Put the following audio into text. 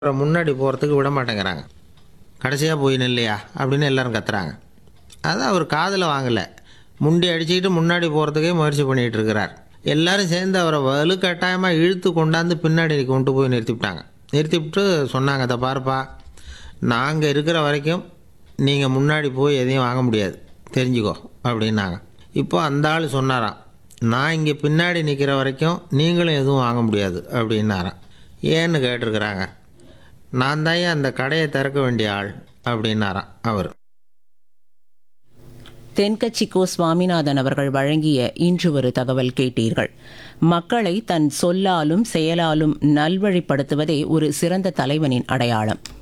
அப்புறம் முன்னாடி போகிறதுக்கு விட மாட்டேங்கிறாங்க கடைசியாக போய் நில்லையா அப்படின்னு எல்லாரும் கத்துறாங்க அது அவர் காதில் வாங்கலை முண்டி அடிச்சுக்கிட்டு முன்னாடி போகிறதுக்கே முயற்சி பண்ணிகிட்டு இருக்கிறார் எல்லாரும் சேர்ந்து அவரை வலுக்கட்டாயமாக இழுத்து கொண்டாந்து பின்னாடி கொண்டு போய் நிறுத்திவிட்டாங்க நிறுத்திவிட்டு சொன்னாங்க அதை பாருப்பா நாங்கள் இருக்கிற வரைக்கும் நீங்கள் முன்னாடி போய் எதையும் வாங்க முடியாது தெரிஞ்சுக்கோ அப்படின்னாங்க இப்போ அந்த ஆள் சொன்னாராம் நான் இங்கே பின்னாடி நிற்கிற வரைக்கும் நீங்களும் எதுவும் வாங்க முடியாது அப்படின்னாராம் ஏன்னு கேட்டிருக்கிறாங்க நான் தான் அந்த கடையை திறக்க வேண்டிய ஆள் அப்படின்னாராம் அவர் தென்கட்சி கோ சுவாமிநாதன் அவர்கள் வழங்கிய இன்று ஒரு தகவல் கேட்டீர்கள் மக்களை தன் சொல்லாலும் செயலாலும் நல்வழிப்படுத்துவதே ஒரு சிறந்த தலைவனின் அடையாளம்